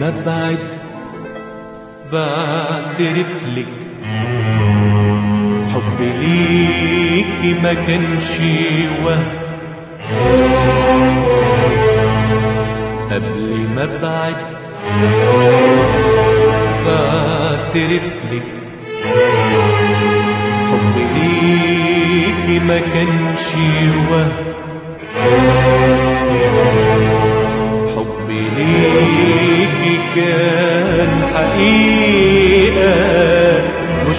ما ابعد بعترف لك حبي ليكي ما كانش وهم قبل ما ابعد بعترف لك حبي ليكي ما كانش وهم حبي ليكي كان حقيقة مش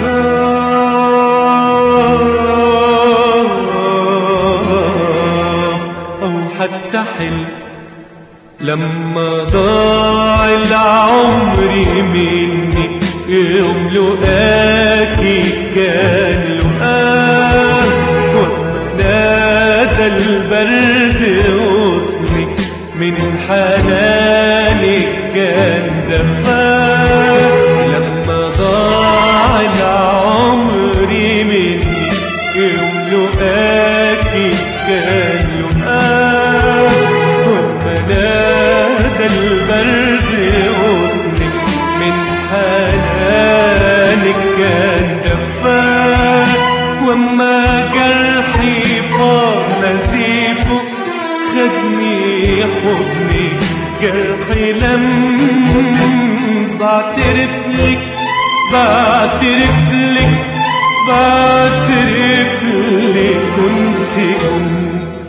سراب أو حتى حلم لما ضاع العمر مني يوم لقاكي كان لقاه ونادى البرد غصني من حنانك كان دفاه لما ضاع العمر مني يوم لقاكي كان لقاه ونادى البرد غصني من حنانك كان دفاه وما جرحي فار نزيفه خدني حضني جرحي لم بعترف لك بعترف لك بعترف لك كنت أم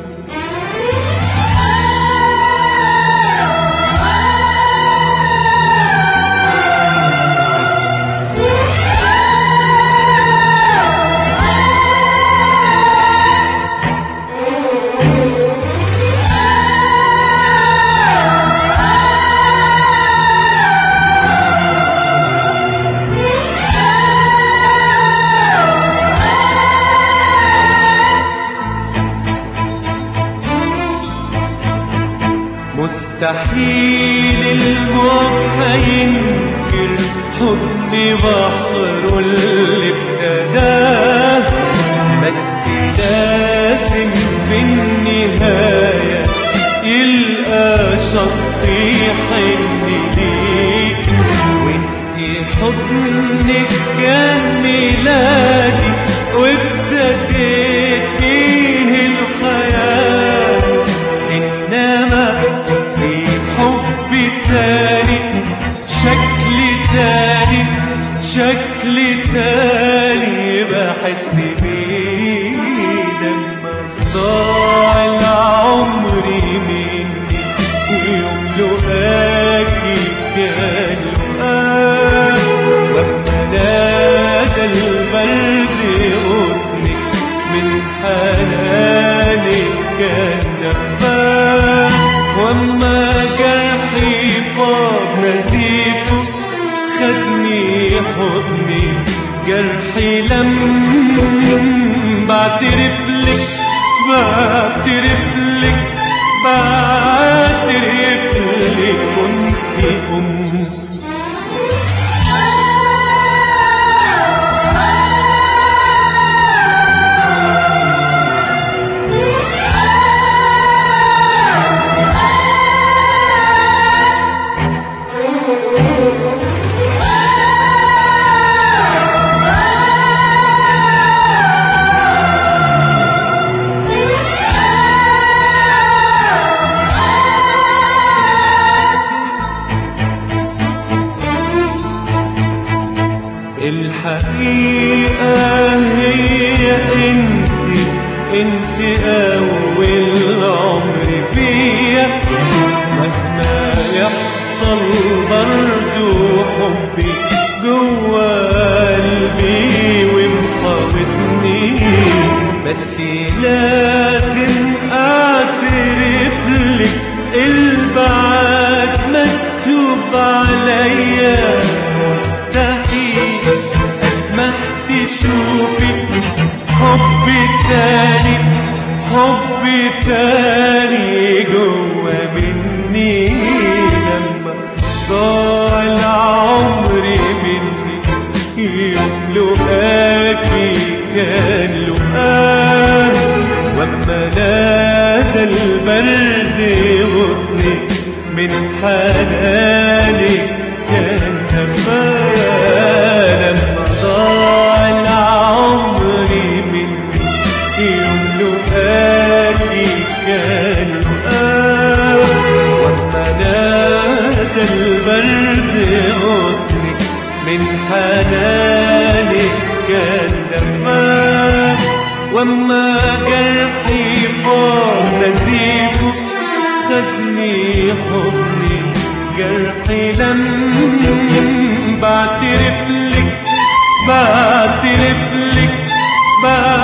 مستحيل الموت هينكر حضن بحر اللي ابتداه بس لازم في النهاية يلقى شط يحن ليك وانت حضنك كان ميلادي وابتديت فيه الحياة إنما في حب تاني شكل تاني شكل تاني بحس بيه لما ضاع العمر مني يوم لقاكي كان لقاك وما نادى البرد غصني من حنانك كان دفاك وما جرحي فاض نزيفه خدني حضني جرحي لم بعترف لك بعترف لك بعترف لك كنت أم الحقيقة هي انت انت اول عمر فيا مهما يحصل برضو حبي جوا قلبي ومحاوطني بس لازم اعترف لك البعد مكتوب عليا مستحيل اسمح تشوفي حب تاني حب تاني جوا مني لما ضاع العمر من حنانك كان دفان لما ضاع العمر مني يوم لقاكي كان يقام وما نادى البرد غصنك من حنانك كان دفان وما جرحي فار نزيفه خدني حضني جرحي لم بعترف لك بعترف لك بعترف